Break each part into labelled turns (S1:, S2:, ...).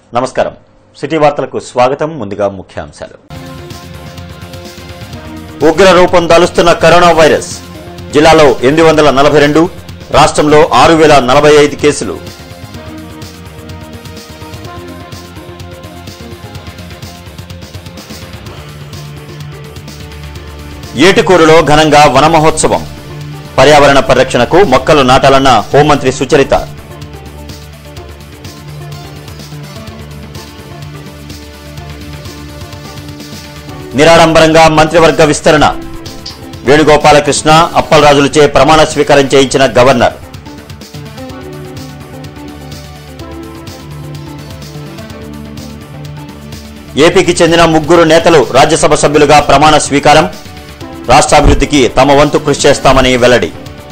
S1: నమస్కారం సిటీ వార్తలకు స్వాగతం ముందుగా ముఖ్యాంశాలు ఉగ్ర రూపం దాలుస్తున్న కరోనా వైరస్ జిల్లాలో ఎనిమిది వందల నలభై రెండు రాష్ట్రంలో ఆరు వేల నలభై ఐదు కేసులు ఏటుకూరులో ఘనంగా వన మహోత్సవం పర్యావరణ పరిరక్షణకు మొక్కలు నాటాలన్న హోంమంత్రి సుచరిత నిరాడంబరంగా మంత్రివర్గ విస్తరణ వేణుగోపాలకృష్ణ అప్పలరాజులచే ప్రమాణ స్వీకారం చేయించిన గవర్నర్ ఏపీకి చెందిన ముగ్గురు నేతలు రాజ్యసభ సభ్యులుగా ప్రమాణ స్వీకారం రాష్ట్రాభివృద్ధికి తమ వంతు కృషి చేస్తామని వెల్లడి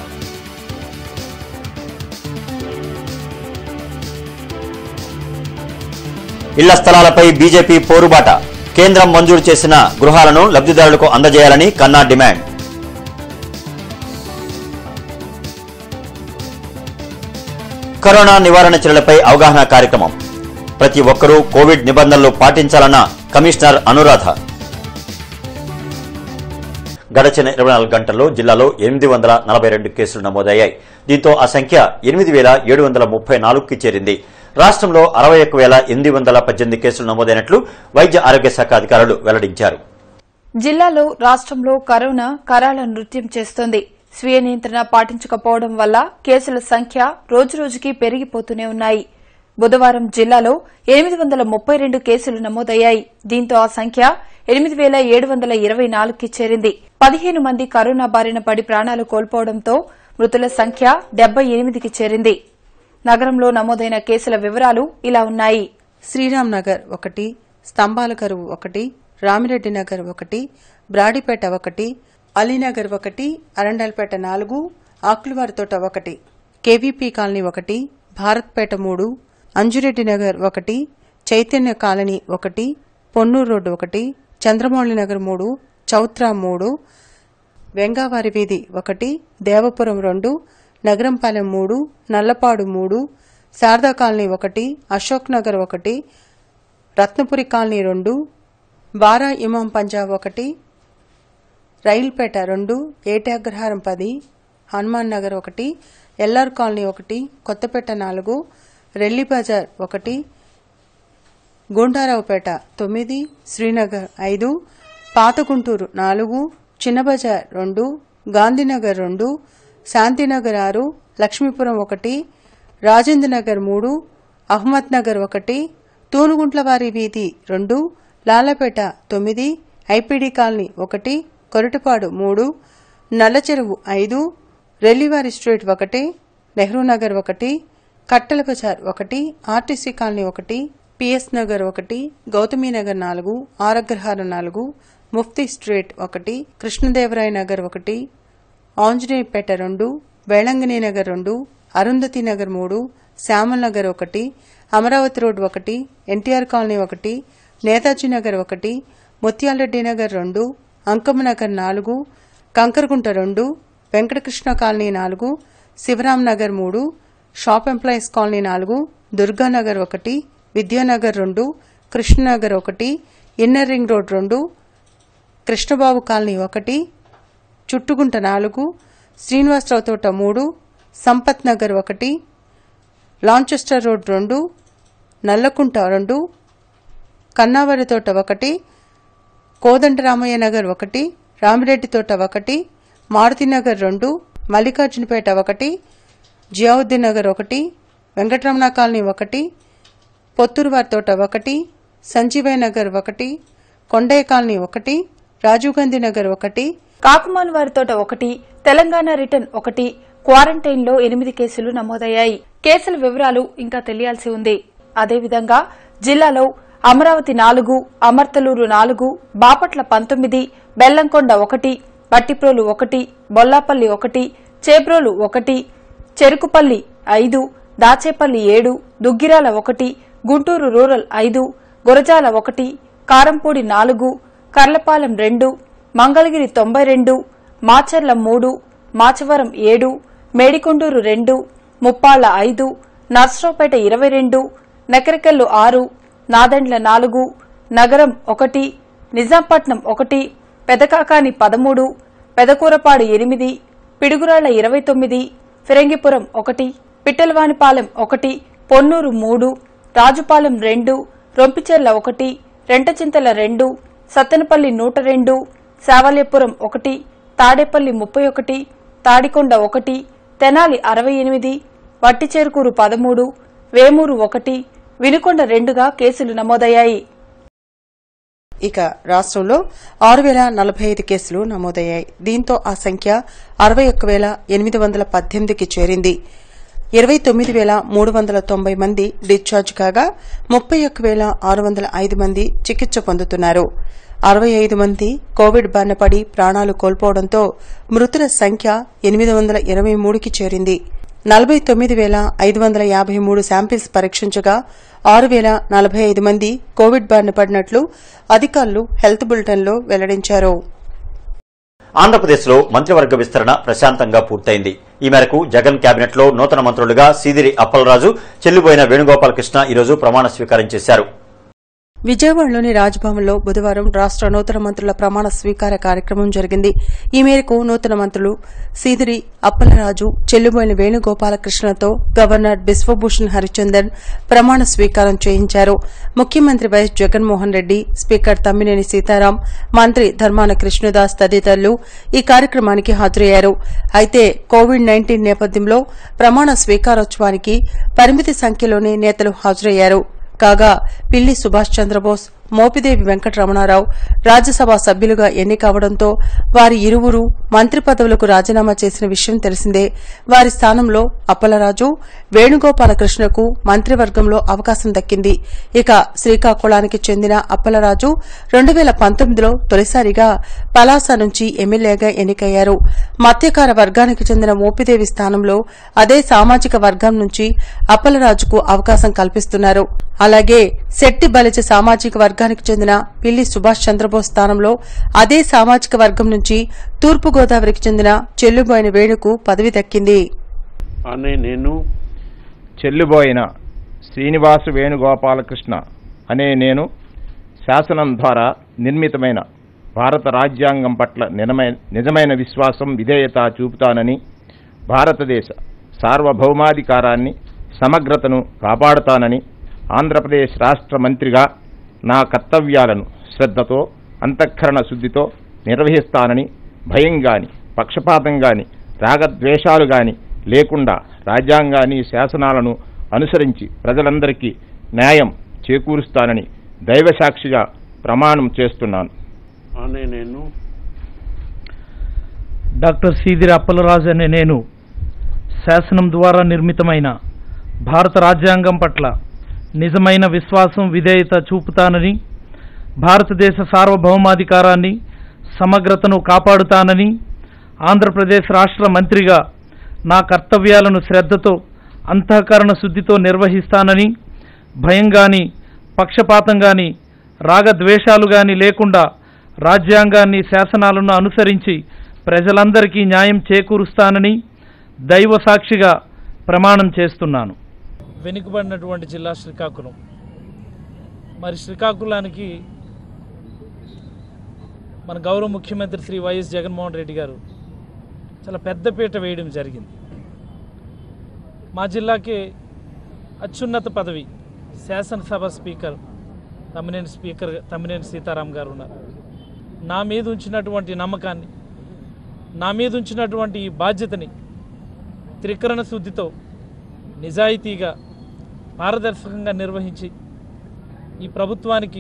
S1: ఇళ్ల స్థలాలపై బీజేపీ పోరుబాట కేంద్రం మంజూరు చేసిన గృహాలను లబ్ధిదారులకు అందజేయాలని కన్నా డిమాండ్ కరోనా నివారణ చర్యలపై అవగాహన కార్యక్రమం ప్రతి ఒక్కరూ కోవిడ్ నిబంధనలు పాటించాలన్న కమిషనర్ అనురాధ గడచిన ఇరవై నాలుగు గంటల్లో జిల్లాలో ఎనిమిది వందల నలభై రెండు కేసులు నమోదయ్యాయి దీంతో ఆ సంఖ్య ఎనిమిది వేల ఏడు వందల ముప్పై నాలుగుకి చేరింది రాష్ట్రంలో అరవై ఒక్క వేల ఎనిమిది వందల పద్దెనిమిది కేసులు నమోదైనట్లు వైద్య ఆరోగ్య శాఖ అధికారులు వెల్లడించారు
S2: జిల్లాలో రాష్ట్రంలో కరోనా కరాళ నృత్యం చేస్తోంది స్వీయ నియంత్రణ పాటించకపోవడం వల్ల కేసుల సంఖ్య రోజురోజుకి పెరిగిపోతూనే ఉన్నాయి బుధవారం జిల్లాలో ఎనిమిది వందల ముప్పై రెండు కేసులు నమోదయ్యాయి దీంతో ఆ సంఖ్య ఎనిమిది వేల ఏడు వందల ఇరవై నాలుగుకి చేరింది పదిహేను మంది కరోనా బారిన పడి ప్రాణాలు కోల్పోవడంతో మృతుల సంఖ్య డెబ్బై ఎనిమిదికి చేరింది నగరంలో నమోదైన కేసుల వివరాలు ఇలా ఉన్నాయి
S3: శ్రీరామ్ నగర్ ఒకటి స్తంభాల కరువు ఒకటి రామిరెడ్డి నగర్ ఒకటి బ్రాడిపేట ఒకటి అలీనగర్ ఒకటి అరండల్పేట నాలుగు ఆకులవారితోట ఒకటి కేవీపీ కాలనీ ఒకటి భారత్పేట మూడు అంజురెడ్డి నగర్ ఒకటి చైతన్య కాలనీ ఒకటి పొన్నూరు రోడ్డు ఒకటి చంద్రమౌళి నగర్ మూడు చౌత్రా మూడు వెంగావారి వీధి ఒకటి దేవపురం రెండు నగరంపాలెం మూడు నల్లపాడు మూడు శారదా కాలనీ ఒకటి అశోక్ నగర్ ఒకటి రత్నపురి కాలనీ రెండు బారా ఇమాం పంజాబ్ ఒకటి రైల్పేట రెండు ఏటాగ్రహారం పది హనుమాన్ నగర్ ఒకటి ఎల్ఆర్ కాలనీ ఒకటి కొత్తపేట నాలుగు రెల్లి బజార్ ఒకటి గోండారావుపేట తొమ్మిది శ్రీనగర్ ఐదు పాత గుంటూరు నాలుగు చిన్న బజార్ రెండు గాంధీనగర్ రెండు శాంతినగర్ ఆరు లక్ష్మీపురం ఒకటి రాజేంద్ర నగర్ మూడు అహ్మద్ నగర్ ఒకటి తూనుగుంట్లవారి వీధి రెండు లాలపేట తొమ్మిది ఐపీడీ కాలనీ ఒకటి కొరటపాడు మూడు నల్లచెరువు ఐదు రెల్లివారి స్ట్రీట్ ఒకటి నెహ్రూ నగర్ ఒకటి కట్టెల బజార్ ఒకటి ఆర్టీసీ కాలనీ ఒకటి పిఎస్ నగర్ ఒకటి గౌతమి నగర్ నాలుగు ఆరగ్రహారం నాలుగు ముఫ్తీ స్ట్రీట్ ఒకటి కృష్ణదేవరాయ నగర్ ఒకటి ఆంజనేయపేట రెండు వేళంగిని నగర్ రెండు అరుంధతి నగర్ మూడు శ్యామల్ నగర్ ఒకటి అమరావతి రోడ్ ఒకటి ఎన్టీఆర్ కాలనీ ఒకటి నేతాజీ నగర్ ఒకటి ముత్యాలరెడ్డి నగర్ రెండు అంకమ్మ నగర్ నాలుగు కంకరగుంట రెండు వెంకటకృష్ణ కాలనీ నాలుగు శివరాం నగర్ మూడు షాప్ ఎంప్లాయీస్ కాలనీ నాలుగు దుర్గానగర్ ఒకటి విద్యానగర్ రెండు కృష్ణనగర్ ఒకటి ఇన్నర్ రింగ్ రోడ్ రెండు కృష్ణబాబు కాలనీ ఒకటి చుట్టుగుంట నాలుగు శ్రీనివాసరావు తోట మూడు సంపత్ నగర్ ఒకటి లాంచెస్టర్ రోడ్ రెండు నల్లకుంట రెండు కన్నావరి తోట ఒకటి కోదండరామయ్య నగర్ ఒకటి రామిరెడ్డి తోట ఒకటి మారుతి నగర్ రెండు మల్లికార్జునపేట ఒకటి జియావుద్దీన్ నగర్ ఒకటి వెంకటరమణ కాలనీ ఒకటి పొత్తూరువారి తోట ఒకటి సంజీవయ్య నగర్ ఒకటి కొండయ్య కాలనీ ఒకటి రాజీవ్ గాంధీ నగర్ ఒకటి
S2: కాకుమాన్ వారితోట ఒకటి తెలంగాణ రిటర్న్ ఒకటి క్వారంటైన్లో ఎనిమిది కేసులు నమోదయ్యాయి కేసుల వివరాలు ఇంకా తెలియాల్సి ఉంది అదేవిధంగా జిల్లాలో అమరావతి నాలుగు అమర్తలూరు నాలుగు బాపట్ల పంతొమ్మిది బెల్లంకొండ ఒకటి బట్టిప్రోలు ఒకటి బొల్లాపల్లి ఒకటి చేబ్రోలు ఒకటి చెరుకుపల్లి ఐదు దాచేపల్లి ఏడు దుగ్గిరాల ఒకటి గుంటూరు రూరల్ ఐదు గురజాల ఒకటి కారంపూడి నాలుగు కర్లపాలెం రెండు మంగళగిరి తొంభై రెండు మాచర్ల మూడు మాచవరం ఏడు మేడికొండూరు రెండు ముప్పాళ్ల ఐదు నర్సరావుపేట ఇరవై రెండు నకరికల్లు ఆరు నాదెండ్ల నాలుగు నగరం ఒకటి నిజాంపట్నం ఒకటి పెదకాకాని పదమూడు పెదకూరపాడు ఎనిమిది పిడుగురాళ్ల ఇరవై తొమ్మిది ఫిరంగిపురం ఒకటి పిట్టలవానిపాలెం ఒకటి పొన్నూరు మూడు రాజుపాలెం రెండు రొంపిచెర్ల ఒకటి రెంటచింతల రెండు సత్తెనపల్లి నూట రెండు శావల్యపురం ఒకటి తాడేపల్లి ముప్పై ఒకటి తాడికొండ ఒకటి తెనాలి అరవై ఎనిమిది వట్టిచేరుకూరు పదమూడు వేమూరు ఒకటి వినుకొండ రెండుగా కేసులు నమోదయ్యాయి
S3: ఇక రాష్ట్రంలో ఆరు వేల నలభై ఐదు కేసులు నమోదయ్యాయి దీంతో ఆ సంఖ్య అరవై ఒక్క వేల ఎనిమిది వందల పద్దెనిమిదికి చేరింది ఇరవై తొమ్మిది వేల మూడు వందల తొంభై మంది డిశ్చార్జ్ కాగా ముప్పై ఒక్క వేల ఆరు వందల ఐదు మంది చికిత్స పొందుతున్నారు అరవై ఐదు మంది కోవిడ్ బారిన పడి ప్రాణాలు కోల్పోవడంతో మృతుల సంఖ్య ఎనిమిది వందల ఇరవై మూడుకి చేరింది నలభై తొమ్మిది వేల ఐదు వందల యాభై మూడు శాంపిల్స్ పరీక్షించగా ఆరు వేల నలభై ఐదు మంది కోవిడ్ బారిన పడినట్లు అధికారులు హెల్త్ బులెటిన్లో వెల్లడించారు
S1: ఆంధ్రప్రదేశ్లో మంత్రివర్గ విస్తరణ ప్రశాంతంగా పూర్తయింది ఈ మేరకు జగన్ కేబినెట్లో నూతన మంత్రులుగా సీదిరి అప్పలరాజు చెల్లిపోయిన వేణుగోపాలకృష్ణ ఈరోజు ప్రమాణ స్వీకారం చేశారు
S3: విజయవాడలోని రాజ్భవన్లో బుధవారం రాష్ట నూతన మంత్రుల ప్రమాణ స్వీకార కార్యక్రమం జరిగింది ఈ మేరకు నూతన మంత్రులు సీదిరి అప్పలరాజు చెల్లుబోయిన వేణుగోపాలకృష్ణతో గవర్నర్ బిశ్వభూషణ్ హరిచందన్ ప్రమాణ స్వీకారం చేయించారు ముఖ్యమంత్రి వైఎస్ జగన్మోహన్ రెడ్డి స్పీకర్ తమ్మినేని సీతారాం మంత్రి ధర్మాన కృష్ణదాస్ తదితరులు ఈ కార్యక్రమానికి హాజరయ్యారు అయితే కోవిడ్ నైన్టీన్ నేపథ్యంలో ప్రమాణ స్వీకారోత్సవానికి పరిమితి సంఖ్యలోనే నేతలు హాజరయ్యారు కాగా పిల్లి సుభాష్ చంద్రబోస్ మోపిదేవి వెంకటరమణారావు రాజ్యసభ సభ్యులుగా ఎన్నికవడంతో వారి ఇరువురు మంత్రి పదవులకు రాజీనామా చేసిన విషయం తెలిసిందే వారి స్థానంలో అప్పలరాజు వేణుగోపాలకృష్ణకు మంత్రివర్గంలో అవకాశం దక్కింది ఇక శ్రీకాకుళానికి చెందిన అప్పలరాజు రెండు వేల పంతొమ్మిదిలో తొలిసారిగా పలాస నుంచి ఎమ్మెల్యేగా ఎన్నికయ్యారు మత్స్యకార వర్గానికి చెందిన మోపిదేవి స్థానంలో అదే సామాజిక వర్గం నుంచి అప్పలరాజుకు అవకాశం కల్పిస్తున్నారు అలాగే శెట్టి బలిజ సామాజిక వర్గానికి చెందిన పిల్లి సుభాష్ చంద్రబోస్ స్థానంలో అదే సామాజిక వర్గం నుంచి తూర్పుగోదావరికి చెందిన చెల్లుబోయిన వేణుకు పదవి దక్కింది
S4: అనే నేను
S5: చెల్లిబోయిన శ్రీనివాస వేణుగోపాలకృష్ణ అనే నేను శాసనం ద్వారా నిర్మితమైన భారత రాజ్యాంగం పట్ల నిజమైన నిజమైన విశ్వాసం విధేయత చూపుతానని భారతదేశ సార్వభౌమాధికారాన్ని సమగ్రతను కాపాడుతానని ఆంధ్రప్రదేశ్ రాష్ట్ర మంత్రిగా నా కర్తవ్యాలను శ్రద్ధతో అంతఃకరణ శుద్ధితో నిర్వహిస్తానని భయం గాని పక్షపాతం గాని రాగద్వేషాలు గాని లేకుండా రాజ్యాంగాన్ని శాసనాలను అనుసరించి ప్రజలందరికీ న్యాయం చేకూరుస్తానని దైవసాక్షిగా ప్రమాణం చేస్తున్నాను
S4: అనే నేను
S6: డాక్టర్ సీదిరి అప్పలరాజు అనే నేను శాసనం ద్వారా నిర్మితమైన భారత రాజ్యాంగం పట్ల నిజమైన విశ్వాసం విధేయత చూపుతానని భారతదేశ సార్వభౌమాధికారాన్ని సమగ్రతను కాపాడుతానని ఆంధ్రప్రదేశ్ రాష్ట్ర మంత్రిగా నా కర్తవ్యాలను శ్రద్ధతో అంతఃకరణ శుద్ధితో నిర్వహిస్తానని భయం గాని పక్షపాతం గాని రాగద్వేషాలు గాని లేకుండా రాజ్యాంగాన్ని శాసనాలను అనుసరించి ప్రజలందరికీ న్యాయం చేకూరుస్తానని దైవ సాక్షిగా ప్రమాణం చేస్తున్నాను వెనుకబడినటువంటి జిల్లా శ్రీకాకుళం మరి శ్రీకాకుళానికి మన గౌరవ ముఖ్యమంత్రి శ్రీ వైఎస్ జగన్మోహన్ రెడ్డి గారు చాలా పెద్దపీట వేయడం జరిగింది మా జిల్లాకి అత్యున్నత పదవి శాసనసభ స్పీకర్ తమ్మినేని స్పీకర్ తమ్మినేని సీతారాం గారు ఉన్నారు నా మీద ఉంచినటువంటి నమ్మకాన్ని నా మీద ఉంచినటువంటి ఈ బాధ్యతని త్రికరణ శుద్ధితో నిజాయితీగా పారదర్శకంగా నిర్వహించి ఈ ప్రభుత్వానికి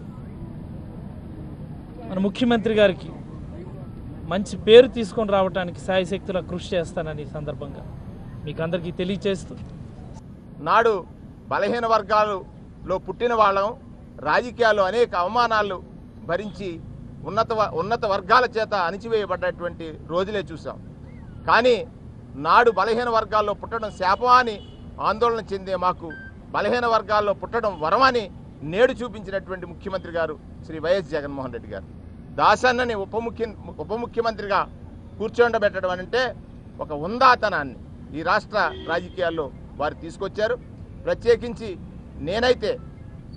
S6: మన ముఖ్యమంత్రి గారికి మంచి పేరు తీసుకొని రావడానికి సాయశక్తుల కృషి చేస్తానని ఈ సందర్భంగా మీకు అందరికీ తెలియచేస్తూ
S7: నాడు బలహీన వర్గాలలో పుట్టిన వాళ్ళం రాజకీయాల్లో అనేక అవమానాలు భరించి ఉన్నత వ- ఉన్నత వర్గాల చేత అణిచివేయబడ్డటువంటి రోజులే చూసాం కానీ నాడు బలహీన వర్గాల్లో పుట్టడం శాపం అని ఆందోళన చెందే మాకు బలహీన వర్గాల్లో పుట్టడం వరమని నేడు చూపించినటువంటి ముఖ్యమంత్రి గారు శ్రీ వైఎస్ జగన్మోహన్ రెడ్డి గారు దాసన్నని ఉప ముఖ్య ఉప ముఖ్యమంత్రిగా కూర్చోండబెట్టడం అంటే ఒక ఉందాతనాన్ని ఈ రాష్ట్ర రాజకీయాల్లో వారు తీసుకొచ్చారు ప్రత్యేకించి నేనైతే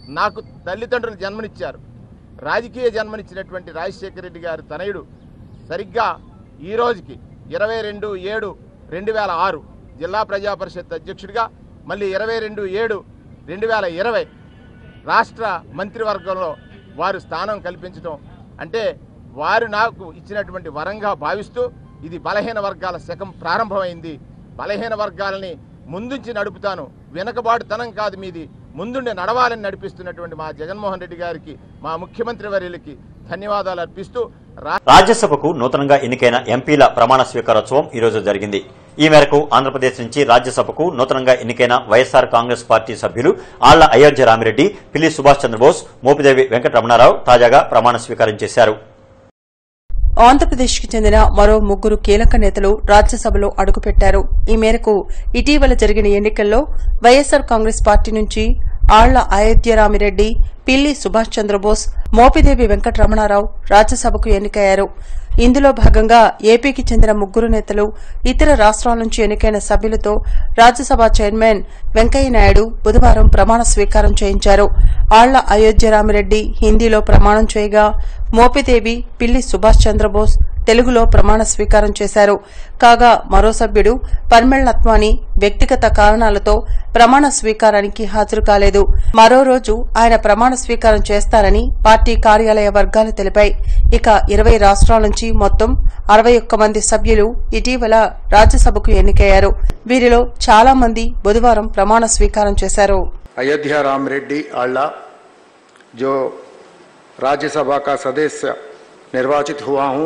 S7: నాకు తల్లిదండ్రులు జన్మనిచ్చారు రాజకీయ జన్మనిచ్చినటువంటి రాజశేఖర రెడ్డి గారి తనయుడు సరిగ్గా ఈ రోజుకి ఇరవై రెండు ఏడు రెండు వేల ఆరు జిల్లా ప్రజా పరిషత్ అధ్యక్షుడిగా మళ్ళీ ఇరవై రెండు ఏడు రెండు వేల ఇరవై రాష్ట్ర మంత్రివర్గంలో వారు స్థానం కల్పించడం అంటే వారు నాకు ఇచ్చినటువంటి వరంగా భావిస్తూ ఇది బలహీన వర్గాల శకం ప్రారంభమైంది బలహీన వర్గాలని ముందుంచి నడుపుతాను వెనకబాటుతనం కాదు మీది ముందుండి నడవాలని నడిపిస్తున్నటువంటి మా జగన్మోహన్ రెడ్డి గారికి మా ముఖ్యమంత్రి వర్యులకి ధన్యవాదాలు అర్పిస్తూ రా
S1: రాజ్యసభకు నూతనంగా ఎన్నికైన ఎంపీల ప్రమాణ స్వీకారోత్సవం ఈ రోజు జరిగింది ఈ మేరకు ఆంధ్రప్రదేశ్ నుంచి రాజ్యసభకు నూతనంగా ఎన్నికైన వైఎస్సార్ కాంగ్రెస్ పార్టీ సభ్యులు ఆళ్ల అయోధ్య రామిరెడ్డి పిల్లి సుభాష్ చంద్రబోస్ మోపిదేవి వెంకటరమణారావు తాజాగా ప్రమాణ స్వీకారం చేశారు
S3: ఆంధ్రప్రదేశ్కి చెందిన మరో ముగ్గురు కీలక నేతలు రాజ్యసభలో అడుగుపెట్టారు ఈ మేరకు ఇటీవల జరిగిన ఎన్నికల్లో వైఎస్సార్ కాంగ్రెస్ పార్టీ నుంచి ఆళ్ల అయోధ్యరామిరెడ్డి పిల్లి సుభాష్ చంద్రబోస్ మోపిదేవి వెంకటరమణారావు రాజ్యసభకు ఎన్నికయ్యారు ఇందులో భాగంగా ఏపీకి చెందిన ముగ్గురు నేతలు ఇతర రాష్ట్రాల నుంచి ఎన్నికైన సభ్యులతో రాజ్యసభ చైర్మన్ వెంకయ్యనాయుడు బుధవారం ప్రమాణ స్వీకారం చేయించారు ఆళ్ల అయోధ్యరామిరెడ్డి హిందీలో ప్రమాణం చేయగా మోపిదేవి పిల్లి సుభాష్ చంద్రబోస్ తెలుగులో ప్రమాణ స్వీకారం చేశారు కాగా మరో సభ్యుడు పర్మెళ్ నత్వాని వ్యక్తిగత కారణాలతో ప్రమాణ స్వీకారానికి హాజరు కాలేదు మరో రోజు ఆయన ప్రమాణ స్వీకారం చేస్తారని పార్టీ కార్యాలయ వర్గాలు తెలిపాయి ఇక ఇరవై రాష్ట్రాల నుంచి మొత్తం అరవై ఒక్క మంది సభ్యులు ఇటీవల రాజ్యసభకు ఎన్నికయ్యారు వీరిలో చాలా మంది బుధవారం ప్రమాణ స్వీకారం చేశారు
S8: अयोध्या राम रेड्डी आल्ला जो राज्यसभा का सदस्य निर्वाचित हुआ हूं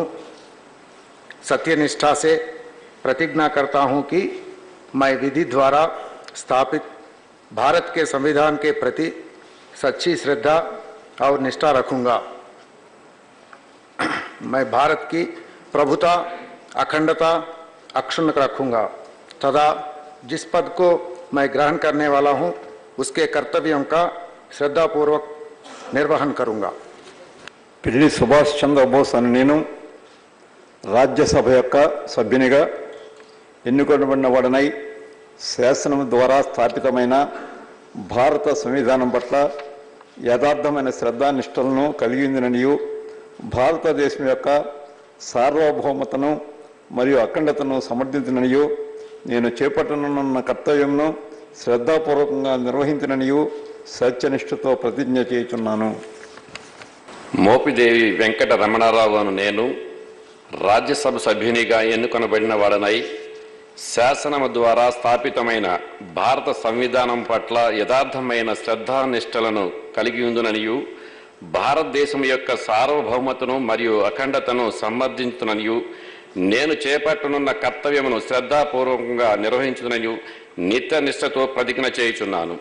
S8: सत्यनिष्ठा से प्रतिज्ञा करता हूं कि मैं विधि द्वारा स्थापित भारत के संविधान के प्रति सच्ची श्रद्धा और निष्ठा रखूंगा मैं भारत की प्रभुता अखंडता अक्षुण्ण रखूंगा तथा जिस पद को मैं ग्रहण करने वाला हूं उसके कर्तव्यों का श्रद्धापूर्वक निर्वहन करूंगा
S9: పిల్లి సుభాష్ చంద్రబోస్ అని నేను రాజ్యసభ యొక్క సభ్యునిగా ఎన్నుకోబడిన వాడనై శాసనం ద్వారా స్థాపితమైన భారత సంవిధానం పట్ల యథార్థమైన శ్రద్ధానిష్టలను కలిగి ఉందిననియు భారతదేశం యొక్క సార్వభౌమతను మరియు అఖండతను సమర్థించిననియు నేను చేపట్టనున్న కర్తవ్యంను శ్రద్ధాపూర్వకంగా నిర్వహించిననియు సత్యనిష్ఠతో ప్రతిజ్ఞ చేయుచున్నాను
S10: మోపిదేవి వెంకట రమణారావు అను నేను రాజ్యసభ సభ్యునిగా ఎన్నుకొనబడిన వాడనై శాసనము ద్వారా స్థాపితమైన భారత సంవిధానం పట్ల యథార్థమైన శ్రద్ధానిష్టలను కలిగి ఉందుననియు భారతదేశం యొక్క సార్వభౌమతను మరియు అఖండతను సమర్థించుననియు నేను చేపట్టనున్న కర్తవ్యమును శ్రద్ధాపూర్వకంగా నిర్వహించుననియు నిత్య నిష్ఠతో ప్రతిజ్ఞ చేయుచున్నాను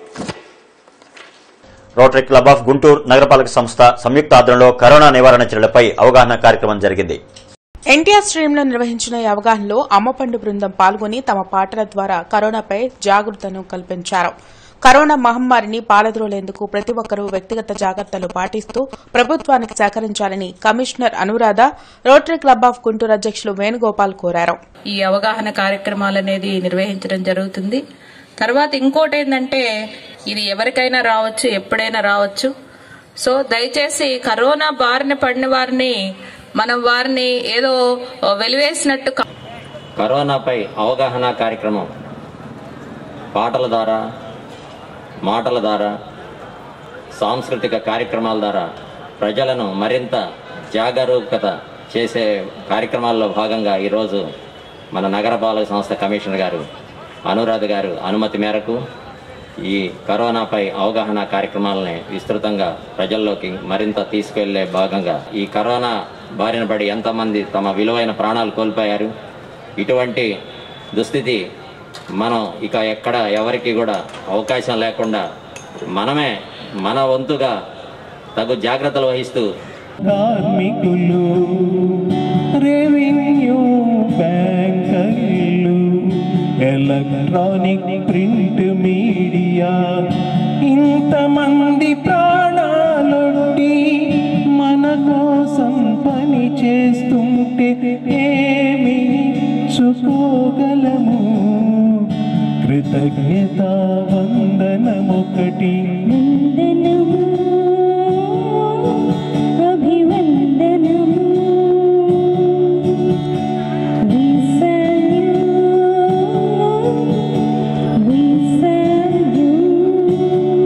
S1: రోటరీ క్లబ్ ఆఫ్ గుంటూరు నగరపాలక సంస్థ సంయుక్త ఆధ్వర్యంలో కరోనా నివారణ చర్యలపై అవగాహన కార్యక్రమం జరిగింది
S11: ఎన్టీఆర్ స్ట్రీమ్లో నిర్వహించిన ఈ అవగాహనలో అమ్మపండు బృందం పాల్గొని తమ పాటల ద్వారా కరోనాపై జాగృతను కల్పించారు కరోనా మహమ్మారిని పాలద్రోలేందుకు ప్రతి ఒక్కరూ వ్యక్తిగత జాగ్రత్తలు పాటిస్తూ ప్రభుత్వానికి సహకరించాలని commissioner Anuradha Rotary club of Guntur అధ్యక్షులు వేణుగోపాల్ కోరారు
S12: ఈ అవగాహన కార్యక్రమాలు అనేది నిర్వహించడం జరుగుతుంది తర్వాత ఇంకోటి ఏంటంటే ఇది ఎవరికైనా రావచ్చు ఎప్పుడైనా రావచ్చు సో దయచేసి కరోనా బారిన పడిన వారిని మనం వారిని ఏదో వెలివేసినట్టు కా-
S13: కరోనాపై అవగాహన కార్యక్రమం పాటల ద్వారా మాటల ద్వారా సాంస్కృతిక కార్యక్రమాల ద్వారా ప్రజలను మరింత జాగరూకత చేసే కార్యక్రమాల్లో భాగంగా ఈరోజు మన నగరపాలక సంస్థ కమిషనర్ గారు అనురాధ గారు అనుమతి మేరకు ఈ కరోనాపై అవగాహన కార్యక్రమాలని విస్తృతంగా ప్రజల్లోకి మరింత తీసుకెళ్లే భాగంగా ఈ కరోనా బారిన పడి ఎంతమంది తమ విలువైన ప్రాణాలు కోల్పోయారు ఇటువంటి దుస్థితి మనం ఇక ఎక్కడ ఎవరికి కూడా అవకాశం లేకుండా మనమే మన వంతుగా తగు జాగ్రత్తలు వహిస్తూ
S14: కార్మికులు రెవెన్యూ బ్యాంకర్లు ఎలక్ట్రానిక్ ప్రింట్ మీడియా ఇంతమంది ప్రాణాలొడ్డి మన కోసం పని చేస్తుంటే ఏమి చుకోగలము కృతజ్ఞత వందనమొకటి వందనము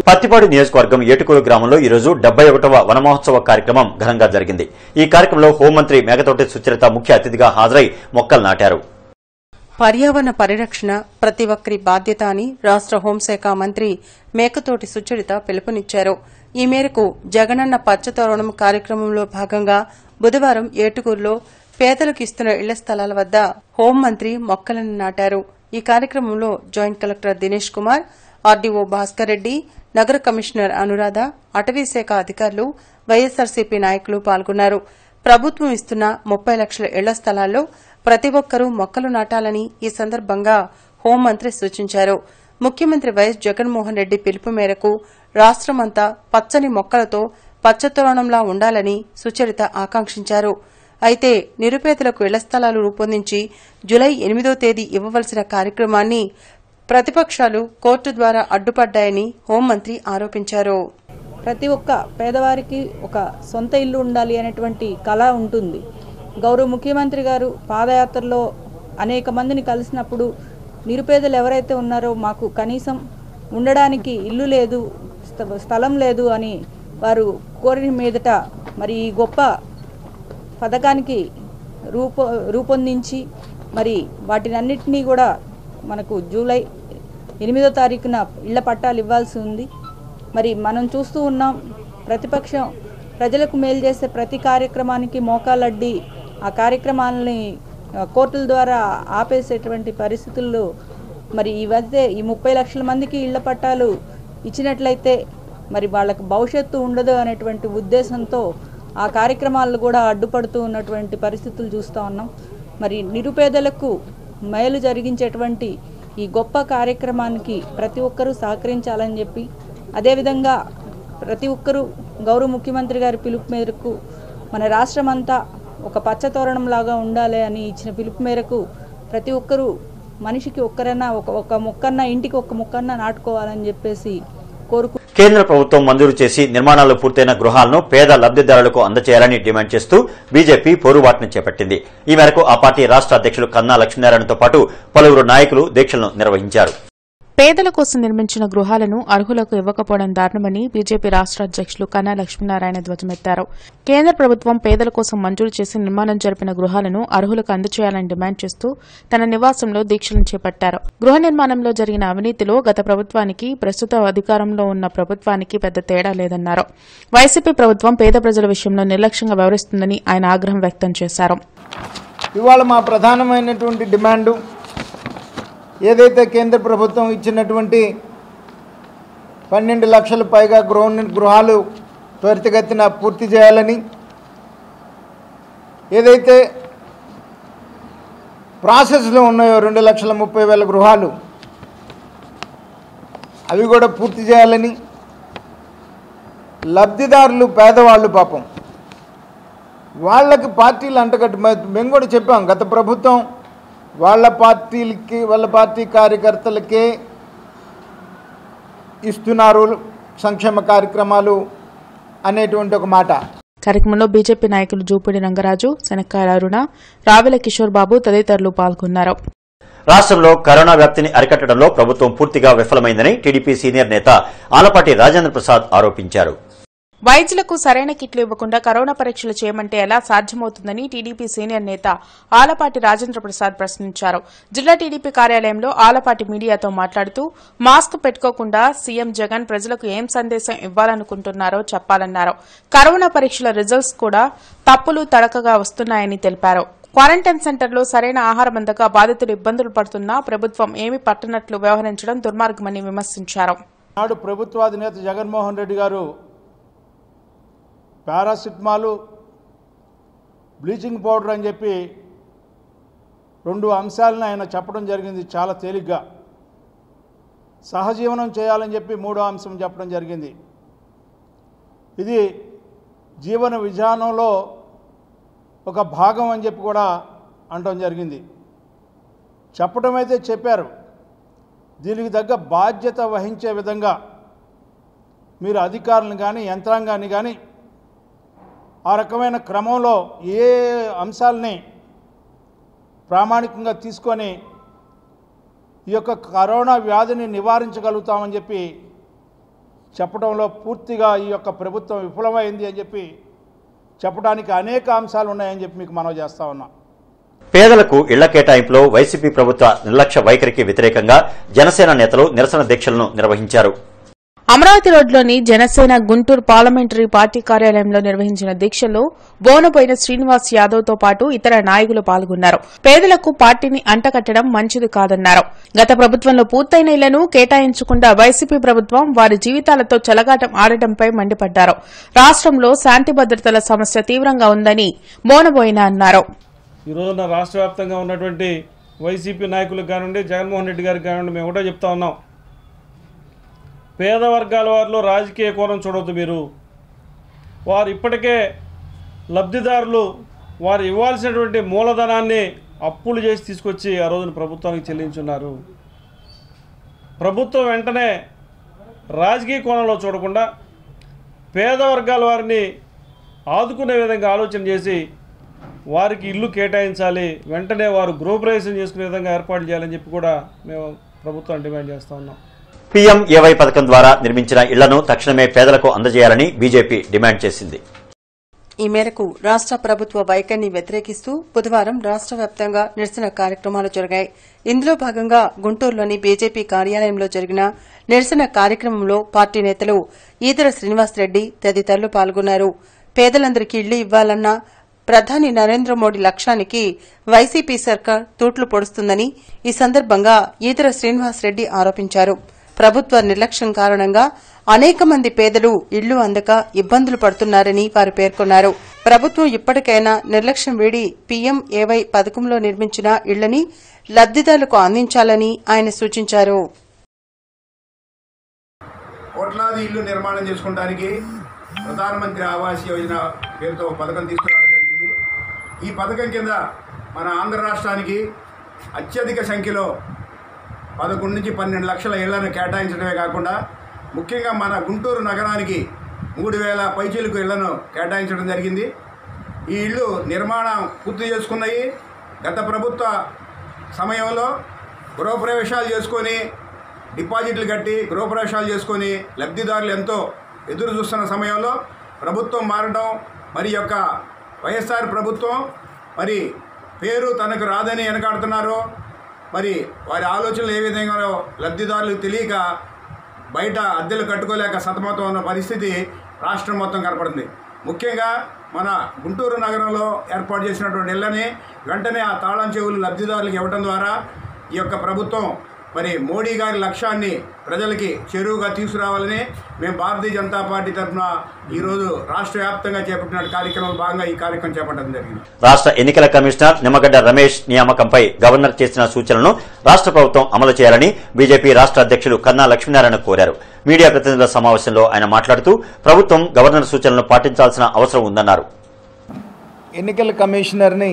S1: పత్తిపాడు నియోజకవర్గం ఏటుకూరు గ్రామంలో ఈ రోజు డెబ్బై ఒకటవ వనమహోత్సవ కార్యక్రమం ఘనంగా జరిగింది ఈ కార్యక్రమంలో హోంమంత్రి మేకతోటి సుచరిత ముఖ్య అతిథిగా హాజరై మొక్కలు నాటారు
S3: పర్యావరణ పరిరక్షణ ప్రతి ఒక్కరి బాధ్యత అని రాష్ట హోంశాఖ మంత్రి మేకతోటి సుచరిత పిలుపునిచ్చారు ఈ మేరకు జగనన్న పచ్చతోరణం కార్యక్రమంలో భాగంగా బుధవారం ఏటుకూరులో పేదలకు ఇస్తున్న ఇళ్ల స్థలాల వద్ద హోంమంత్రి మొక్కలను నాటారు ఈ కార్యక్రమంలో joint collector Dinesh Kumar RDO Bhaskar Reddy నగర కమిషనర్ అనురాధ అటవీశాఖ అధికారులు వైఎస్సార్సీపీ నాయకులు పాల్గొన్నారు ప్రభుత్వం ఇస్తున్న ముప్పై లక్షల ఇళ్ల స్థలాల్లో ప్రతి ఒక్కరూ మొక్కలు నాటాలని ఈ సందర్భంగా హోంమంత్రి సూచించారు ముఖ్యమంత్రి వైఎస్ జగన్మోహన్ రెడ్డి పిలుపు మేరకు రాష్టమంతా పచ్చని మొక్కలతో పచ్చతోరణంలా ఉండాలని సుచరిత ఆకాంక్షించారు అయితే నిరుపేదలకు ఇళ్ల స్థలాలు రూపొందించి జులై ఎనిమిదో తేదీ ఇవ్వవలసిన కార్యక్రమాన్ని ప్రతిపక్షాలు కోర్టు ద్వారా అడ్డుపడ్డాయని హోంమంత్రి ఆరోపించారు
S15: ప్రతి ఒక్క పేదవారికి ఒక సొంత ఇల్లు ఉండాలి అనేటువంటి కళ ఉంటుంది గౌరవ ముఖ్యమంత్రి గారు పాదయాత్రలో అనేక మందిని కలిసినప్పుడు నిరుపేదలు ఎవరైతే ఉన్నారో మాకు కనీసం ఉండడానికి ఇల్లు లేదు స్థ- స్థలం లేదు అని వారు కోరిన మీదట మరి ఈ గొప్ప పథకానికి రూప రూపొందించి మరి వాటినన్నిటినీ కూడా మనకు జూలై ఎనిమిదో తారీఖున ఇళ్ల పట్టాలు ఇవ్వాల్సి ఉంది మరి మనం చూస్తూ ఉన్నాం ప్రతిపక్షం ప్రజలకు మేలు చేసే ప్రతి కార్యక్రమానికి మోకాలడ్డి ఆ కార్యక్రమాలని ఆ, కోర్టుల ద్వారా ఆపేసేటువంటి పరిస్థితుల్లో మరి ఈ మధ్య ఈ ముప్పై లక్షల మందికి ఇళ్ల పట్టాలు ఇచ్చినట్లయితే మరి వాళ్ళకు భవిష్యత్తు ఉండదు అనేటువంటి ఉద్దేశంతో ఆ కార్యక్రమాలు కూడా అడ్డుపడుతూ ఉన్నటువంటి పరిస్థితులు చూస్తూ ఉన్నాం మరి నిరుపేదలకు మేలు జరిగించేటువంటి ఈ గొప్ప కార్యక్రమానికి ప్రతి ఒక్కరూ సహకరించాలని చెప్పి అదేవిధంగా ప్రతి ఒక్కరూ గౌరవ ముఖ్యమంత్రి గారి పిలుపు మేరకు మన రాష్ట్రం అంతా ఒక పచ్చతోరణం లాగా ఉండాలి అని ఇచ్చిన పిలుపు మేరకు ప్రతి ఒక్కరూ మనిషికి ఒక్కరైనా ఒక ఒక మొక్కన్న ఇంటికి ఒక మొక్కన్న నాటుకోవాలని చెప్పేసి కోరుకు
S1: కేంద్ర ప్రభుత్వం మంజూరు చేసి నిర్మాణాలు పూర్తయిన గృహాలను పేద లబ్దిదారులకు అందజేయాలని డిమాండ్ చేస్తూ బీజేపీ పోరుబాటును చేపట్టింది ఈ మేరకు ఆ పార్టీ రాష్ట్ర అధ్యక్షులు కన్నా లక్ష్మీనారాయణతో పాటు పలువురు నాయకులు దీక్షలను నిర్వహించారు
S11: పేదల కోసం నిర్మించిన గృహాలను అర్హులకు ఇవ్వకపోవడం దారుణమని బీజేపీ రాష్ట్ర అధ్యక్షులు కన్నా లక్ష్మీనారాయణ ధ్వజమెత్తారు కేంద్ర ప్రభుత్వం పేదల కోసం మంజూరు చేసి నిర్మాణం జరిపిన గృహాలను అర్హులకు అందజేయాలని డిమాండ్ చేస్తూ తన నివాసంలో దీక్షలను చేపట్టారు గృహ నిర్మాణంలో జరిగిన అవినీతిలో గత ప్రభుత్వానికి ప్రస్తుత అధికారంలో ఉన్న ప్రభుత్వానికి పెద్ద తేడా లేదన్నారు వైసీపీ ప్రభుత్వం పేద ప్రజల విషయంలో నిర్లక్ష్యంగా వ్యవహరిస్తుందని ఆయన ఆగ్రహం వ్యక్తం చేశారు
S16: ఇవాళ మా ప్రధానమైనటువంటి డిమాండు ఏదైతే కేంద్ర ప్రభుత్వం ఇచ్చినటువంటి పన్నెండు లక్షల పైగా గృహ గృహాలు త్వరితగతిన పూర్తి చేయాలని ఏదైతే ప్రాసెస్లో ఉన్నాయో రెండు లక్షల ముప్పై వేల గృహాలు అవి కూడా పూర్తి చేయాలని లబ్ధిదారులు పేదవాళ్ళు పాపం వాళ్ళకి పార్టీలు అంటగట్టు మ- మేము కూడా చెప్పాం గత ప్రభుత్వం వాళ్ళ పార్టీలకి వాళ్ళ పార్టీ కార్యకర్తలకే ఇస్తున్నారు సంక్షేమ కార్యక్రమాలు అనేటువంటి ఒక మాట
S11: కార్యక్రమంలో బీజేపీ నాయకులు జూపిడి రంగరాజు శనక్కాయల అరుణ రావెల కిషోర్ బాబు తదితరులు పాల్గొన్నారు
S1: రాష్ట్రంలో కరోనా వ్యాప్తిని అరికట్టడంలో ప్రభుత్వం పూర్తిగా విఫలమైందని టీడీపీ సీనియర్ నేత ఆలపాటి రాజేంద్ర ప్రసాద్ ఆరోపించారు
S11: వైద్యులకు సరైన కిట్లు ఇవ్వకుండా కరోనా పరీక్షలు చేయమంటే ఎలా సాధ్యమవుతుందని టీడీపీ సీనియర్ నేత ఆలపాటి రాజేంద్ర ప్రసాద్ ప్రశ్నించారు జిల్లా టీడీపీ కార్యాలయంలో ఆలపాటి మీడియాతో మాట్లాడుతూ మాస్క్ పెట్టుకోకుండా సీఎం జగన్ ప్రజలకు ఏం సందేశం ఇవ్వాలనుకుంటున్నారో చెప్పాలన్నారు కరోనా పరీక్షల రిజల్ట్స్ కూడా తప్పులు తడకగా వస్తున్నాయని తెలిపారు క్వారంటైన్ సెంటర్లో సరైన ఆహారం అందక బాధితులు ఇబ్బందులు పడుతున్నా ప్రభుత్వం ఏమీ పట్టనట్లు వ్యవహరించడం దుర్మార్గమని విమర్శించారు
S16: నాడు ప్రభుత్వాధినేత జగన్మోహన్ రెడ్డి గారు పారాసిటమాలు బ్లీచింగ్ పౌడర్ అని చెప్పి రెండు అంశాలను ఆయన చెప్పడం జరిగింది చాలా తేలిగ్గా సహజీవనం చేయాలని చెప్పి మూడో అంశం చెప్పడం జరిగింది ఇది జీవన విధానంలో ఒక భాగం అని చెప్పి కూడా అనడం జరిగింది చెప్పడం అయితే చెప్పారు దీనికి తగ్గ బాధ్యత వహించే విధంగా మీరు అధికారులను కానీ యంత్రాంగాన్ని కానీ ఆ రకమైన క్రమంలో ఏ అంశాలని ప్రామాణికంగా తీసుకొని ఈ యొక్క కరోనా వ్యాధిని నివారించగలుగుతామని చెప్పి
S17: చెప్పడంలో పూర్తిగా ఈ యొక్క ప్రభుత్వం విఫలమైంది అని చెప్పి చెప్పడానికి అనేక అంశాలు ఉన్నాయని చెప్పి మీకు మనవి చేస్తా ఉన్నాం
S1: పేదలకు ఇళ్ల కేటాయింపులో వైసీపీ ప్రభుత్వ నిర్లక్ష్య వైఖరికి వ్యతిరేకంగా జనసేన నేతలు నిరసన దీక్షలను నిర్వహించారు
S11: అమరావతి రోడ్లోని జనసేన గుంటూరు పార్లమెంటరీ పార్టీ కార్యాలయంలో నిర్వహించిన దీక్షలో బోనబోయిన శ్రీనివాస్ యాదవ్ తో పాటు ఇతర నాయకులు పాల్గొన్నారు పేదలకు పార్టీని అంటకట్టడం మంచిది కాదన్నారు గత ప్రభుత్వంలో పూర్తయిన ఇళ్లను కేటాయించకుండా వైసీపీ ప్రభుత్వం వారి జీవితాలతో చెలగాటం ఆడటంపై మండిపడ్డారు రాష్ట్రంలో శాంతి భద్రతల సమస్య తీవ్రంగా ఉందని బోనబోయిన అన్నారు
S6: ఈ రోజున రాష్ట్ర వ్యాప్తంగా ఉన్నటువంటి వైసీపీ నాయకులకు కానివ్వండి జగన్మోహన్ రెడ్డి గారికి కానివ్వండి మేము ఒకటే చెప్తా ఉన్నాం పేద వర్గాల వారిలో రాజకీయ కోణం చూడవద్దు మీరు వారు ఇప్పటికే లబ్ధిదారులు వారు ఇవ్వాల్సినటువంటి మూలధనాన్ని అప్పులు చేసి తీసుకొచ్చి ఆ రోజున ప్రభుత్వానికి చెల్లించున్నారు ప్రభుత్వం వెంటనే రాజకీయ కోణంలో చూడకుండా పేద వర్గాల వారిని ఆదుకునే విధంగా ఆలోచన చేసి వారికి ఇల్లు కేటాయించాలి వెంటనే వారు గృహప్రవేశం చేసుకునే విధంగా ఏర్పాట్లు చేయాలని చెప్పి కూడా మేము ప్రభుత్వం డిమాండ్ చేస్తా ఉన్నాం
S1: పీఎం ఏవై పథకం ద్వారా నిర్మించిన ఇళ్లను తక్షణమే పేదలకు అందజేయాలని బీజేపీ డిమాండ్ చేసింది
S3: ఈ మేరకు రాష్ట ప్రభుత్వ వైఖరిని వ్యతిరేకిస్తూ బుధవారం రాష్ట వ్యాప్తంగా నిరసన కార్యక్రమాలు జరిగాయి ఇందులో భాగంగా గుంటూరులోని బీజేపీ కార్యాలయంలో జరిగిన నిరసన కార్యక్రమంలో పార్టీ నేతలు ఈదర శ్రీనివాసరెడ్డి తదితరులు పాల్గొన్నారు పేదలందరికీ ఇళ్లు ఇవ్వాలన్న ప్రధాని నరేంద్ర మోడీ లక్ష్యానికి వైసీపీ సర్కార్ తూట్లు పొడుస్తుందని ఈ సందర్భంగా ఈదర శ్రీనివాసరెడ్డి ఆరోపించారు ప్రభుత్వ నిర్లక్ష్యం కారణంగా అనేక మంది పేదలు ఇళ్లు అందక ఇబ్బందులు పడుతున్నారని వారు పేర్కొన్నారు ప్రభుత్వం ఇప్పటికైనా నిర్లక్ష్యం వీడి పీఎం ఏవై పథకంలో నిర్మించిన ఇళ్లని లబ్దిదారులకు అందించాలని ఆయన సూచించారు
S18: కోట్లాది ఇల్లు నిర్మాణం చేసుకోవడానికి ప్రధానమంత్రి ఆవాస్ యోజన పేరుతో ఒక పథకం తీసుకురావడం జరిగింది ఈ పథకం కింద మన ఆంధ్ర రాష్ట్రానికి అత్యధిక సంఖ్యలో పదకొండు నుంచి పన్నెండు లక్షల ఇళ్లను కేటాయించడమే కాకుండా ముఖ్యంగా మన గుంటూరు నగరానికి మూడు వేల పైచీలకు ఇళ్లను కేటాయించడం జరిగింది ఈ ఇళ్ళు నిర్మాణం పూర్తి చేసుకున్నాయి గత ప్రభుత్వ సమయంలో గృహప్రవేశాలు చేసుకొని డిపాజిట్లు కట్టి గృహప్రవేశాలు చేసుకొని లబ్ధిదారులు ఎంతో ఎదురు చూస్తున్న సమయంలో ప్రభుత్వం మారడం మరి యొక్క వైఎస్ఆర్ ప్రభుత్వం మరి పేరు తనకు రాదని వెనకాడుతున్నారు మరి వారి ఆలోచనలు ఏ విధంగానో లబ్ధిదారులకు తెలియక బయట అద్దెలు కట్టుకోలేక సతమతం ఉన్న పరిస్థితి రాష్ట్రం మొత్తం కనపడుతుంది ముఖ్యంగా మన గుంటూరు నగరంలో ఏర్పాటు చేసినటువంటి ఇళ్ళని వెంటనే ఆ తాళం చెవులు లబ్ధిదారులకు ఇవ్వడం ద్వారా ఈ యొక్క ప్రభుత్వం మరి మోడీ గారి లక్ష్యాన్ని ప్రజలకి చెరువుగా తీసుకురావాలని మేము భారతీయ జనతా పార్టీ తరఫున ఈరోజు రాష్ట్ర వ్యాప్తంగా చేపట్టిన కార్యక్రమం భాగంగా ఈ కార్యక్రమం చేపట్టడం జరిగింది
S1: రాష్ట్ర ఎన్నికల కమిషనర్ నిమ్మగడ్డ రమేష్ నియామకంపై గవర్నర్ చేసిన సూచనలను రాష్ట్ర ప్రభుత్వం అమలు చేయాలని బీజేపీ రాష్ట్ర అధ్యక్షులు కన్నా లక్ష్మీనారాయణ కోరారు మీడియా ప్రతినిధుల సమావేశంలో ఆయన మాట్లాడుతూ ప్రభుత్వం గవర్నర్ సూచనలను పాటించాల్సిన అవసరం ఉందన్నారు
S16: ఎన్నికల కమిషనర్ని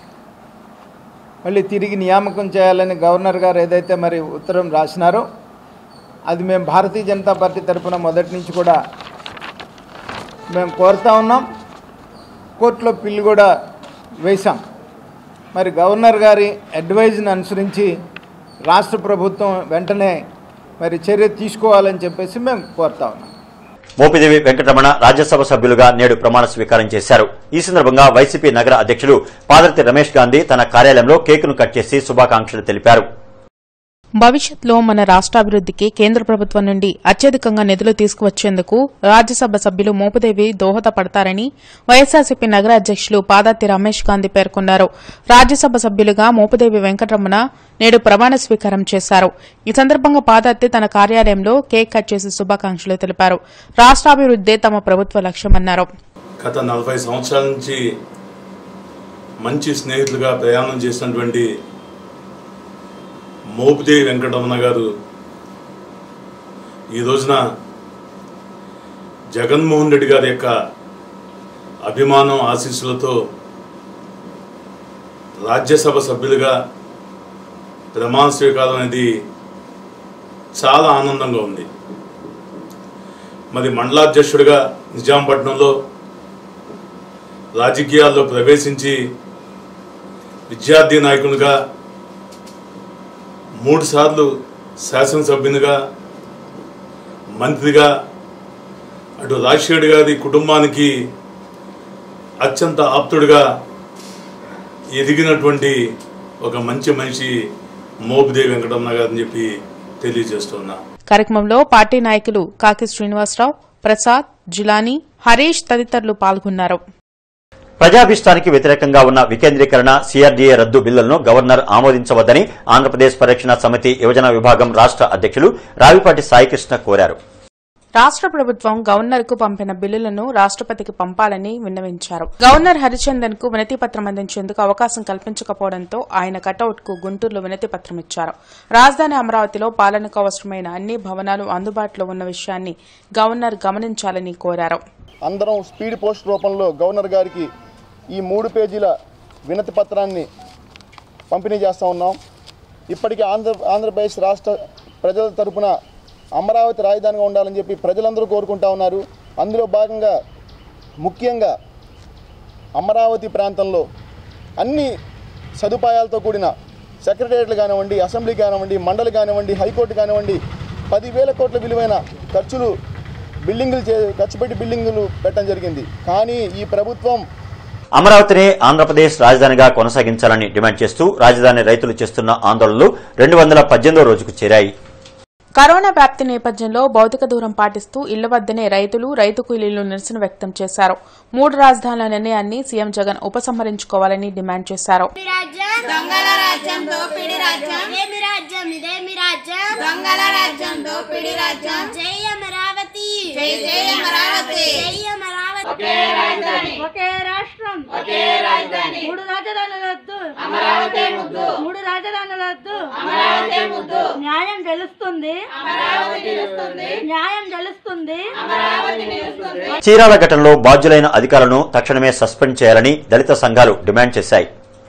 S16: మళ్ళీ తిరిగి నియామకం చేయాలని గవర్నర్ గారు ఏదైతే మరి ఉత్తరం రాసినారో అది మేము భారతీయ జనతా పార్టీ తరఫున మొదటి నుంచి కూడా మేము కోరుతా ఉన్నాం కోర్టులో పిల్లు కూడా వేశాం మరి గవర్నర్ గారి అడ్వైజ్ని అనుసరించి రాష్ట్ర ప్రభుత్వం వెంటనే మరి చర్య తీసుకోవాలని చెప్పేసి మేము కోరుతా ఉన్నాం
S1: మోపిదేవి వెంకటరమణ రాజ్యసభ సభ్యులుగా నేడు ప్రమాణ స్వీకారం చేశారు ఈ సందర్భంగా వైసీపీ నగర అధ్యక్షులు పాదర్తి రమేష్ గాంధీ తన కార్యాలయంలో కేకును కట్ చేసి శుభాకాంక్షలు తెలిపారు
S11: భవిష్యత్లో మన రాష్ట్రాభివృద్ధికి కేంద్ర ప్రభుత్వం నుండి అత్యధికంగా నిధులు తీసుకువచ్చేందుకు రాజ్యసభ సభ్యులు మోపుదేవి దోహదపడతారని వైఎస్సార్సీపీ నగర అధ్యక్షులు పాదత్తి రమేష్ గాంధీ పేర్కొన్నారు రాజ్యసభ సభ్యులుగా మోపుదేవి వెంకటరమణ నేడు ప్రమాణ స్వీకారం చేశారు ఈ సందర్భంగా పాదత్తి తన కార్యాలయంలో కేక్ కట్ చేసి శుభాకాంక్షలు తెలిపారు రాష్ట్రాభివృద్దే తమ ప్రభుత్వ లక్ష్యమన్నారు
S19: గత నలభై సంవత్సరాల నుంచి మంచి స్నేహితులుగా ప్రయాణం చేసినటువంటి మోపుదేవి వెంకటరమణ గారు ఈ రోజున జగన్మోహన్ రెడ్డి గారి యొక్క అభిమానం ఆశీస్సులతో రాజ్యసభ సభ్యులుగా ప్రమాణ స్వీకారం అనేది చాలా ఆనందంగా ఉంది మరి మండలాధ్యక్షుడిగా నిజాంపట్నంలో రాజకీయాల్లో ప్రవేశించి విద్యార్థి నాయకునిగా మూడుసార్లు శాసనసభ్యునిగా మంత్రిగా అటు రాజశేఖర్ గారి కుటుంబానికి అత్యంత ఆప్తుడిగా ఎదిగినటువంటి ఒక మంచి మనిషి మోపిదేవి వెంకటరమణ గారని చెప్పి తెలియజేస్తున్నా
S11: కార్యక్రమంలో పార్టీ నాయకులు కాకి శ్రీనివాసరావు ప్రసాద్ జిలానీ హరీష్ తదితరులు పాల్గొన్నారు
S1: ప్రజాభిష్టానికి వ్యతిరేకంగా ఉన్న వికేంద్రీకరణ సీఆర్డీఏ రద్దు బిల్లులను గవర్నర్ ఆమోదించవద్దని ఆంధ్రప్రదేశ్ పరిరక్షణ సమితి యువజన విభాగం రాష్ట అధ్యక్షులు రావిపాటి సాయికృష్ణ కోరారు
S11: రాష్ట్ర ప్రభుత్వం గవర్నర్ కు పంపిన బిల్లులను రాష్ట్రపతికి పంపాలని విన్నవించారు గవర్నర్ హరిచందన్ కు వినతి పత్రం అందించేందుకు అవకాశం కల్పించకపోవడంతో ఆయన కటౌట్ కు గుంటూరులో వినతి పత్రం ఇచ్చారు రాజధాని అమరావతిలో పాలనకు అవసరమైన అన్ని భవనాలు అందుబాటులో ఉన్న విషయాన్ని గవర్నర్ గమనించాలని కోరారు
S20: అందరం స్పీడ్ పోస్ట్ రూపంలో గవర్నర్ గారికి ఈ మూడు పేజీల వినతి పత్రాన్ని పంపిణీ చేస్తూ ఉన్నాం ఇప్పటికీ ఆంధ్ర ఆంధ్రప్రదేశ్ రాష్ట్ర ప్రజల తరపున అమరావతి రాజధానిగా ఉండాలని చెప్పి ప్రజలందరూ కోరుకుంటా ఉన్నారు అందులో భాగంగా ముఖ్యంగా అమరావతి ప్రాంతంలో అన్ని సదుపాయాలతో కూడిన సెక్రటేరియట్లు కానివ్వండి అసెంబ్లీ కానివ్వండి మండలి కానివ్వండి హైకోర్టు కానివ్వండి పదివేల కోట్ల విలువైన ఖర్చులు బిల్డింగులు చే ఖర్చు పెట్టి బిల్డింగులు పెట్టడం జరిగింది కానీ ఈ ప్రభుత్వం
S1: అమరావతిని ఆంధ్రప్రదేశ్ రాజధానిగా కొనసాగించాలని డిమాండ్ చేస్తూ రాజధాని రైతులు చేస్తున్న ఆందోళనలు రెండు వందల పద్దెనిమిదో రోజుకు చేరాయి
S11: కరోనా వ్యాప్తి నేపథ్యంలో భౌతిక దూరం పాటిస్తూ ఇళ్ల వద్దనే రైతులు రైతు కూలీలు నిరసన వ్యక్తం చేశారు మూడు రాజధానుల నిర్ణయాన్ని సీఎం జగన్ ఉపసంహరించుకోవాలని డిమాండ్ చేశారు
S21: దొంగల రాజ్యం దోపిడి రాజ్యం ఇదేమి రాజ్యం ఇదేమి రాజ్యం దొంగల రాజ్యం దోపిడి రాజ్యం జై అమరావతి జై జై అమరావతి జై అమరావతి ఒకే రాజధాని ఒకే రాష్ట్రం ఒకే రాజధాని మూడు రాజధానుల వద్దు అమరావతి ముద్దు మూడు రాజధానుల వద్దు అమరావతి ముద్దు న్యాయం గెలుస్తుంది అమరావతి నిలుస్తుంది న్యాయం గెలుస్తుంది అమరావతి నిలుస్తుంది
S1: చీరాల ఘటనలో బాధ్యులైన అధికారులను తక్షణమే సస్పెండ్ చేయాలని దళిత సంఘాలు డిమాండ్ చేశాయి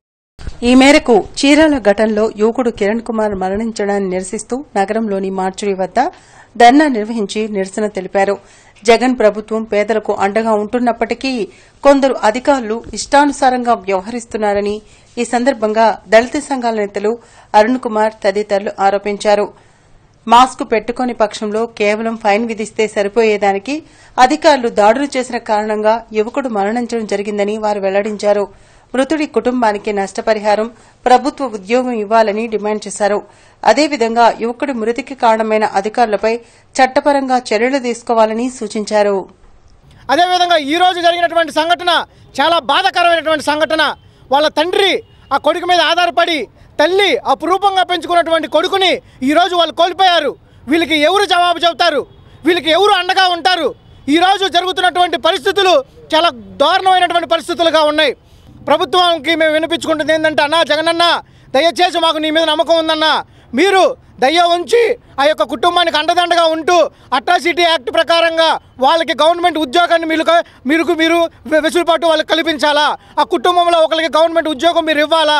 S3: ఈ మేరకు చీరాల ఘటనలో యువకుడు కిరణ్ కుమార్ మరణించడాన్ని నిరసిస్తూ నగరంలోని మార్చురి వద్ద ధర్నా నిర్వహించి నిరసన తెలిపారు జగన్ ప్రభుత్వం పేదలకు అండగా ఉంటున్నప్పటికీ కొందరు అధికారులు ఇష్టానుసారంగా వ్యవహరిస్తున్నారని ఈ సందర్భంగా దళిత సంఘాల నేతలు అరుణ్ కుమార్ తదితరులు ఆరోపించారు మాస్క్ పెట్టుకోని పక్షంలో కేవలం ఫైన్ విధిస్తే సరిపోయేదానికి అధికారులు దాడులు చేసిన కారణంగా యువకుడు మరణించడం జరిగిందని వారు వెల్లడించారు మృతుడి కుటుంబానికి నష్టపరిహారం ప్రభుత్వ ఉద్యోగం ఇవ్వాలని డిమాండ్ చేశారు అదేవిధంగా యువకుడి మృతికి కారణమైన అధికారులపై చట్టపరంగా చర్యలు తీసుకోవాలని సూచించారు
S22: అదేవిధంగా ఈరోజు జరిగినటువంటి సంఘటన చాలా బాధాకరమైనటువంటి సంఘటన వాళ్ళ తండ్రి ఆ కొడుకు మీద ఆధారపడి తల్లి అపురూపంగా పెంచుకున్నటువంటి కొడుకుని ఈరోజు వాళ్ళు కోల్పోయారు వీళ్ళకి ఎవరు జవాబు చెబుతారు వీళ్ళకి ఎవరు అండగా ఉంటారు ఈరోజు జరుగుతున్నటువంటి పరిస్థితులు చాలా దారుణమైనటువంటి పరిస్థితులుగా ఉన్నాయి ప్రభుత్వానికి మేము వినిపించుకుంటుంది ఏంటంటే అన్నా జగనన్న దయచేసి మాకు నీ మీద నమ్మకం ఉందన్నా మీరు దయ ఉంచి ఆ యొక్క కుటుంబానికి అండదండగా ఉంటూ అట్రాసిటీ యాక్ట్ ప్రకారంగా వాళ్ళకి గవర్నమెంట్ ఉద్యోగాన్ని మీరు మీరు మీరు వెసులుబాటు వాళ్ళకి కల్పించాలా ఆ కుటుంబంలో ఒకరికి గవర్నమెంట్ ఉద్యోగం మీరు ఇవ్వాలా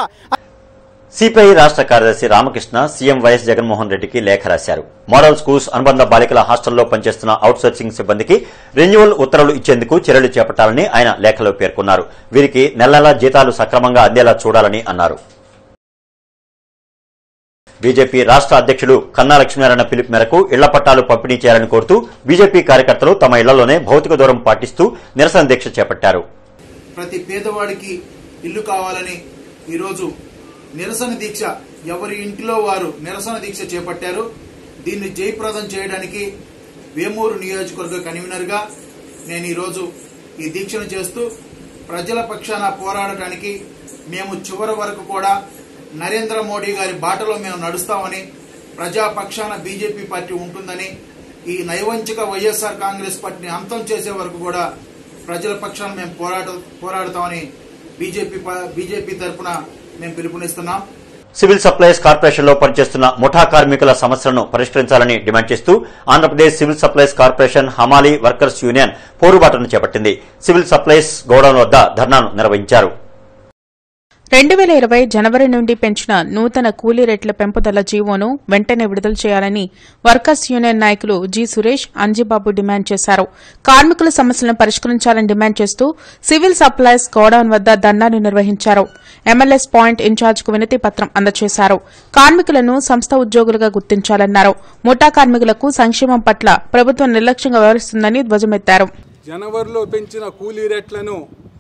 S1: సిపిఐ రాష్ట్ర కార్యదర్శి రామకృష్ణ సీఎం వైఎస్ జగన్మోహన్ రెడ్డికి లేఖ రాశారు మోడల్ స్కూల్స్ అనుబంధ బాలికల హాస్టల్లో పనిచేస్తున్న అవుట్సోర్సింగ్ సిబ్బందికి రెన్యువల్ ఉత్తర్వులు ఇచ్చేందుకు చర్యలు చేపట్టాలని ఆయన లేఖలో పేర్కొన్నారు వీరికి నెల నెలా జీతాలు సక్రమంగా అందేలా చూడాలని అన్నారు బీజేపీ రాష్ట్ర అధ్యక్షుడు కన్నా లక్ష్మీనారాయణ పిలుపు మేరకు ఇళ్ల పట్టాలు పంపిణీ చేయాలని కోరుతూ బీజేపీ కార్యకర్తలు తమ ఇళ్లలోనే భౌతిక దూరం పాటిస్తూ నిరసన దీక్ష చేపట్టారు
S23: ప్రతి పేదవాడికి ఇల్లు కావాలని ఈరోజు నిరసన దీక్ష ఎవరి ఇంటిలో వారు నిరసన దీక్ష చేపట్టారు దీన్ని జయప్రదం చేయడానికి వేమూరు నియోజకవర్గ కన్వీనర్గా నేను ఈరోజు ఈ దీక్షను చేస్తూ ప్రజల పక్షాన పోరాడటానికి మేము చివరి వరకు కూడా నరేంద్ర మోడీ గారి బాటలో మేము నడుస్తామని ప్రజా పక్షాన బీజేపీ పార్టీ ఉంటుందని ఈ నైవంచిక వైఎస్ఆర్ కాంగ్రెస్ పార్టీని అంతం చేసే వరకు కూడా ప్రజల పక్షాన మేము పోరాట పోరాడతామని బీజేపీ ప- బీజేపీ తరపున మేము పిలుపునిస్తున్నాం
S1: సివిల్ సప్లైస్ కార్పొరేషన్ లో పనిచేస్తున్న ముఠా కార్మికుల సమస్యలను పరిష్కరించాలని డిమాండ్ చేస్తూ ఆంధ్రప్రదేశ్ సివిల్ సప్లైస్ కార్పొరేషన్ హమాలీ వర్కర్స్ యూనియన్ పోరుబాటును చేపట్టింది సివిల్ సప్లైస్ గోడౌన్ వద్ద ధర్నాను నిర్వహించారు
S11: రెండు వేల ఇరవై జనవరి నుండి పెంచిన నూతన కూలీ రేట్ల పెంపుదల జీవోను వెంటనే విడుదల చేయాలని వర్కర్స్ యూనియన్ నాయకులు జి సురేష్ అంజిబాబు డిమాండ్ చేశారు కార్మికుల సమస్యలను పరిష్కరించాలని డిమాండ్ చేస్తూ సివిల్ సప్లైస్ గోడౌన్ వద్ద ధర్నాను నిర్వహించారు ఎమ్మెల్యేస్ పాయింట్ ఇన్ఛార్జ్ కు వినతి పత్రం అందజేశారు కార్మికులను సంస్థ ఉద్యోగులుగా గుర్తించాలన్నారు ముఠా కార్మికులకు సంక్షేమం పట్ల ప్రభుత్వం నిర్లక్ష్యంగా వ్యవహరిస్తుందని ధ్వజమెత్తారు
S2: జనవరిలో పెంచిన కూలీ రేట్లను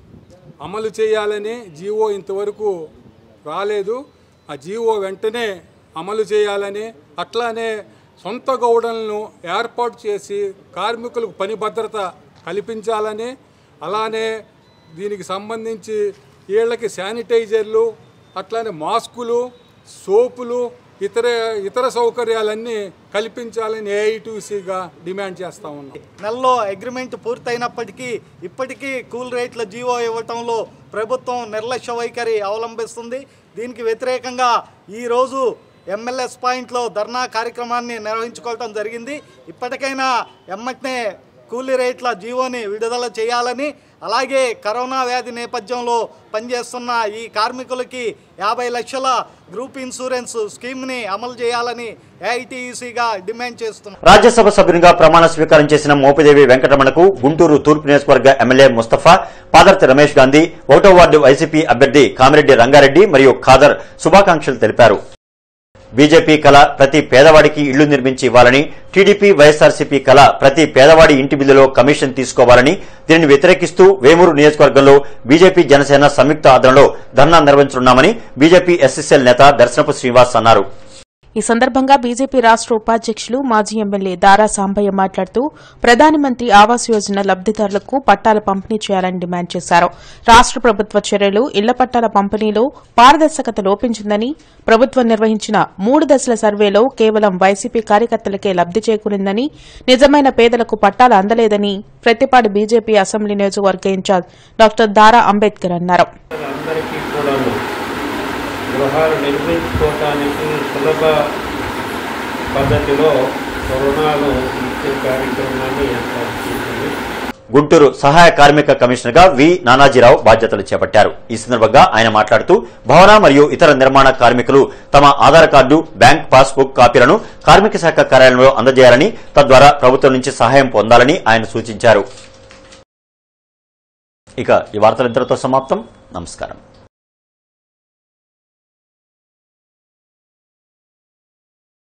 S2: అమలు చేయాలని జీవో ఇంతవరకు రాలేదు ఆ జీవో వెంటనే అమలు చేయాలని అట్లానే సొంత గౌడలను ఏర్పాటు చేసి కార్మికులకు పని భద్రత కల్పించాలని అలానే దీనికి సంబంధించి వీళ్ళకి శానిటైజర్లు అట్లానే మాస్కులు సోపులు ఇతర ఇతర సౌకర్యాలన్నీ కల్పించాలని ఏఐటీసీగా డిమాండ్ చేస్తా ఉన్నాం
S22: నెలలో అగ్రిమెంట్ పూర్తయినప్పటికీ ఇప్పటికీ కూల్ రేట్ల జీవో ఇవ్వటంలో ప్రభుత్వం నిర్లక్ష్య వైఖరి అవలంబిస్తుంది దీనికి వ్యతిరేకంగా ఈరోజు ఎంఎల్ఎస్ పాయింట్లో ధర్నా కార్యక్రమాన్ని నిర్వహించుకోవటం జరిగింది ఇప్పటికైనా ఎమ్మటనే కూలీ రేట్ల జీవోని విడుదల చేయాలని అలాగే కరోనా వ్యాధి నేపథ్యంలో పనిచేస్తున్న ఈ కార్మికులకి యాభై లక్షల గ్రూప్ ఇన్సూరెన్స్ స్కీమ్ని అమలు చేయాలని ఏఐటీయూసీగా డిమాండ్ చేస్తున్నాం
S1: రాజ్యసభ సభ్యునిగా ప్రమాణ స్వీకారం చేసిన మోపిదేవి వెంకటరమణకు గుంటూరు తూర్పు నియోజకవర్గ ఎమ్మెల్యే ముస్తఫా పాదర్తి రమేష్ గాంధీ ఒకటో వార్డు వైసీపీ అభ్యర్థి కామిరెడ్డి రంగారెడ్డి మరియు ఖాదర్ శుభాకాంక్షలు తెలిపారు బీజేపీ కళ ప్రతి పేదవాడికి ఇళ్లు నిర్మించి ఇవ్వాలని టీడీపీ వైఎస్ఆర్సీపీ కళ ప్రతి పేదవాడి ఇంటి బిల్లులో కమిషన్ తీసుకోవాలని దీనిని వ్యతిరేకిస్తూ వేమూరు నియోజకవర్గంలో బీజేపీ జనసేన సంయుక్త ఆధ్వర్యంలో ధర్నా నిర్వహించనున్నామని బీజేపీ ఎస్ఎస్ఎల్ నేత దర్శనపు శ్రీనివాస్ అన్నారు
S11: ఈ సందర్భంగా బీజేపీ రాష్ట్ర ఉపాధ్యక్షులు మాజీ ఎమ్మెల్యే దారా సాంబయ్య మాట్లాడుతూ ప్రధానమంత్రి ఆవాస్ యోజన లబ్దిదారులకు పట్టాల పంపిణీ చేయాలని డిమాండ్ చేశారు రాష్ట్ర ప్రభుత్వ చర్యలు ఇళ్ల పట్టాల పంపిణీలో పారదర్శకత లోపించిందని ప్రభుత్వం నిర్వహించిన మూడు దశల సర్వేలో కేవలం వైసీపీ కార్యకర్తలకే లబ్ది చేకూరిందని నిజమైన పేదలకు పట్టాలు అందలేదని ప్రతిపాడు బీజేపీ అసెంబ్లీ నియోజకవర్గ ఇన్ఛార్జ్ డాక్టర్ దారా అంబేద్కర్ అన్నారు
S4: అందరికీ కూడాను గృహాలు నిర్మించుకోవటానికి సులభ పద్ధతిలో రుణాలు ఇచ్చే కార్యక్రమాన్ని ఏర్పాటు చేసింది
S1: గుంటూరు సహాయ కార్మిక కమిషనర్ గా వి నానాజీరావు బాధ్యతలు చేపట్టారు ఈ సందర్భంగా ఆయన మాట్లాడుతూ భవన మరియు ఇతర నిర్మాణ కార్మికులు తమ ఆధార్ కార్డు బ్యాంక్ పాస్బుక్ కాపీలను కార్మిక శాఖ కార్యాలయంలో అందజేయాలని తద్వారా ప్రభుత్వం నుంచి సహాయం పొందాలని ఆయన సూచించారు ఇక ఈ వార్తలు ఇంతటితో సమాప్తం నమస్కారం